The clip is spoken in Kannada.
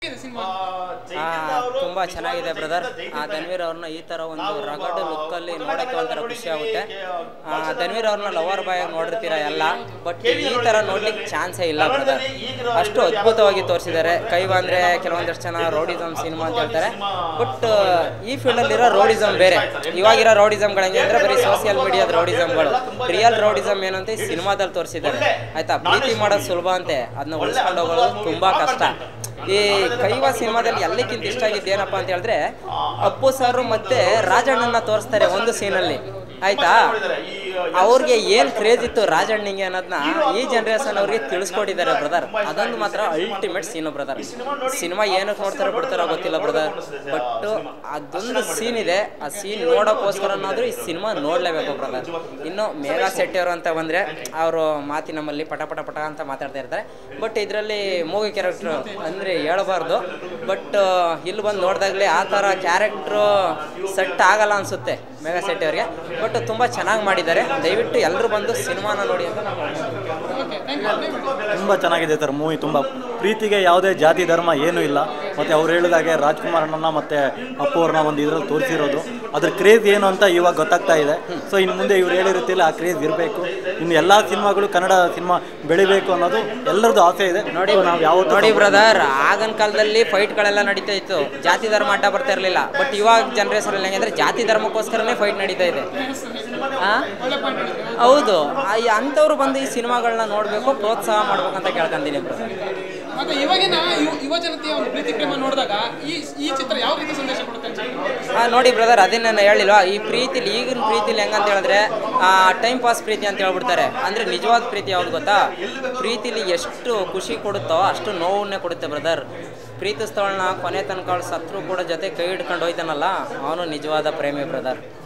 ಸಿನಿಮಾ ತುಂಬ ಚೆನ್ನಾಗಿದೆ ಬ್ರದರ್ ಧನ್ವೀರ್ ಅವ್ರನ್ನ ಈ ಥರ ಒಂದು ರಗಡ್ ಲುಕ್ಕಲ್ಲಿ ನೋಡೋಕ್ಕೆ ಒಂಥರ ಖುಷಿ ಆಗುತ್ತೆ ಆ, ಧನ್ವೀರ್ ಅವ್ರನ್ನ ಲವರ್ ಬಾಯ್ ನೋಡಿರ್ತೀರ ಎಲ್ಲ ಬಟ್ ಈ ಥರ ನೋಡ್ಲಿಕ್ಕೆ ಚಾನ್ಸೇ ಇಲ್ಲ ಬ್ರದರ್ ಅಷ್ಟು ಅದ್ಭುತವಾಗಿ ತೋರಿಸಿದ್ದಾರೆ ಕೈ ಬಂದರೆ ಕೆಲವೊಂದಷ್ಟು ಜನ ರೋಡಿಸಮ್ ಸಿನಿಮಾ ಅಂತ ಹೇಳ್ತಾರೆ ಬಟ್ ಈ ಫೀಲ್ಡಲ್ಲಿರೋ ರೋಡಿಸಮ್ ಬೇರೆ ಇವಾಗಿರೋ ರೋಡಿಸಮ್ಗಳು ಹೆಂಗೆ ಅಂದರೆ ಬರೀ ಸೋಷಿಯಲ್ ಮೀಡಿಯಾದ ರೋಡಿಸಮ್ಗಳು ರಿಯಲ್ ರೋಡಿಸಮ್ ಏನಂತ ಈ ಸಿನಿಮಾದಲ್ಲಿ ತೋರಿಸಿದ್ದಾರೆ ಆಯ್ತಾ ಪ್ರೀತಿ ಮಾಡೋದು ಸುಲಭ ಅಂತೆ ಅದನ್ನ ಉಳಿಸ್ಕೊಂಡು ಹೋಗೋದು ತುಂಬ ಕಷ್ಟ ಈ ಕೈವ ಸಿನಿಮಾದಲ್ಲಿ ಎಲ್ಲಕ್ಕಿಂತ ಇಷ್ಟ ಆಗಿದ್ದು ಏನಪ್ಪ ಅಂತ ಹೇಳಿದ್ರೆ ಅಪ್ಪು ಸರ್ ಮತ್ತೆ ರಾಜಣ್ಣನ ತೋರಿಸ್ತಾರೆ ಒಂದು ಸೀನಲ್ಲಿ ಆಯ್ತಾ ಅವ್ರಿಗೆ ಏನು ಕ್ರೇಜ್ ಇತ್ತು ರಾಜಣ್ಣಿಗೆ ಅನ್ನೋದನ್ನ ಈ ಜನ್ರೇಷನ್ ಅವ್ರಿಗೆ ತಿಳಿಸ್ಕೊಟ್ಟಿದ್ದಾರೆ ಬ್ರದರ್ ಅದೊಂದು ಮಾತ್ರ ಅಲ್ಟಿಮೇಟ್ ಸೀನು ಬ್ರದರ್ ಸಿನಿಮಾ ಏನಕ್ಕೆ ನೋಡ್ತಾರೋ ಬಿಡ್ತಾರೋ ಗೊತ್ತಿಲ್ಲ ಬ್ರದರ್ ಬಟ್ ಅದೊಂದು ಸೀನ್ ಇದೆ ಆ ಸೀನ್ ನೋಡೋಕ್ಕೋಸ್ಕರನಾದ್ರೂ ಈ ಸಿನಿಮಾ ನೋಡಲೇಬೇಕು ಬ್ರದರ್ ಇನ್ನು ಮೇಘಾ ಶೆಟ್ಟಿ ಅವರು ಅಂತ ಬಂದರೆ ಅವರು ಮಾತಿನಮ್ಮಲ್ಲಿ ಪಟ ಪಟ ಪಟ ಅಂತ ಮಾತಾಡ್ತಾ ಇರ್ತಾರೆ ಬಟ್ ಇದರಲ್ಲಿ ಮೂವಿ ಕ್ಯಾರೆಕ್ಟ್ರು ಅಂದರೆ ಹೇಳಬಾರ್ದು ಬಟ್ ಇಲ್ಲಿ ಬಂದು ನೋಡಿದಾಗಲೇ ಆ ಥರ ಕ್ಯಾರೆಕ್ಟ್ರು ಸೆಟ್ ಆಗಲ್ಲ ಅನಿಸುತ್ತೆ ಮೇಘಾ ಶೆಟ್ಟಿ ಅವರಿಗೆ ಬಟ್ ತುಂಬ ಚೆನ್ನಾಗಿ ಮಾಡಿದ್ದಾರೆ ದಯವಿಟ್ಟು ಎಲ್ಲರೂ ಬಂದು ಸಿನಿಮಾನ ನೋಡಿ ಅಂತ ನಾನು ಓಕೆ ಥ್ಯಾಂಕ್ ಯು ತುಂಬ ಚೆನ್ನಾಗಿದೆ ಸರ್ ಮೂವಿ ತುಂಬ ಪ್ರೀತಿಗೆ ಯಾವುದೇ ಜಾತಿ ಧರ್ಮ ಏನೂ ಇಲ್ಲ ಮತ್ತು ಅವ್ರು ಹೇಳಿದಾಗೆ ರಾಜ್ಕುಮಾರ್ ಅಣ್ಣನ ಮತ್ತು ಅಪ್ಪು ಅವ್ರನ್ನ ಒಂದು ಇದರಲ್ಲಿ ತೋರಿಸಿರೋದು ಅದ್ರ ಕ್ರೇಜ್ ಏನು ಅಂತ ಇವಾಗ ಗೊತ್ತಾಗ್ತಾ ಇದೆ ಸೊ ಇನ್ನು ಮುಂದೆ ಇವ್ರು ಹೇಳಿರುತ್ತಿಲ್ಲ ಆ ಕ್ರೇಜ್ ಇರಬೇಕು ಇನ್ನು ಎಲ್ಲ ಸಿನಿಮಾಗಳು ಕನ್ನಡ ಸಿನಿಮಾ ಬೆಳಿಬೇಕು ಅನ್ನೋದು ಎಲ್ಲರದ್ದು ಆಸೆ ಇದೆ ನೋಡಿ ನಾವು ಯಾವತ್ತೂ ನೋಡಿ ಬ್ರದರ್ ಆಗಿನ ಕಾಲದಲ್ಲಿ ಫೈಟ್ಗಳೆಲ್ಲ ನಡೀತಾ ಇತ್ತು ಜಾತಿ ಧರ್ಮ ಅಡ್ಡ ಬರ್ತಾ ಇರಲಿಲ್ಲ ಬಟ್ ಇವಾಗ ಜನ್ರೇಷನ್ ಹೆಂಗಂದ್ರೆ ಜಾತಿ ಧರ್ಮಕ್ಕೋಸ್ಕರನೇ ಫೈಟ್ ನಡೀತಾ ಇದೆ ಆ? ಒಳ್ಳೆ ಪಾಯಿಂಟ್ ಹೇಳಿದ್ರಿ ಹೌದು ಆ- ಈ ಅಂಥವ್ರು ಬಂದು ಈ ಸಿನಿಮಾಗಳನ್ನ ನೋಡಬೇಕು ಪ್ರೋತ್ಸಾಹ ಮಾಡ್ಬೇಕಂತ ಕೇಳ್ಕೊಂತೀನಿ ಬ್ರದರ್ ಮತ್ತೆ ಇವಾಗಿನ ಯುವ- ಯುವ ಜನತೆಯ ಒಂದು ಪ್ರೀತಿ ಪ್ರೇಮ ನೋಡಿದಾಗ ಈ ಈ ಚಿತ್ರ ಯಾವ ರೀತಿ ಸಂದೇಶ ಕೊಡುತ್ತೆ ಅನ್ಸುತ್ತೆ ಆ, ನೋಡಿ ಬ್ರದರ್ ಅದನ್ನ ನಾನು ಹೇಳಿಲ್ವಾ ಈ ಪ್ರೀತಿಲಿ ಈಗಿನ ಪ್ರೀತಿಲಿ ಹೆಂಗಂತ ಹೇಳಿದ್ರೆ ಟೈಮ್ ಪಾಸ್ ಪ್ರೀತಿ ಅಂತ ಹೇಳ್ಬಿಡ್ತಾರೆ ಅಂದ್ರೆ ನಿಜವಾದ ಪ್ರೀತಿ ಯಾವ್ದು ಗೊತ್ತಾ ಪ್ರೀತಿಲಿ ಎಷ್ಟು ಖುಷಿ ಕೊಡುತ್ತೋ ಅಷ್ಟು ನೋವನ್ನೇ ಕೊಡುತ್ತೆ ಬ್ರದರ್ ಪ್ರೀತಿಸ್ತವಳನ್ನ ಕೊನೆ ತನಕ ಅವ್ಳು ಸತ್ರು ಕೂಡ ಜೊತೆ ಕೈ ಹಿಡ್ಕೊಂಡು ಹೋಯ್ತಾನಲ್ಲ ಅವನು ನಿಜವಾದ ಪ್ರೇಮಿ ಬ್ರದರ್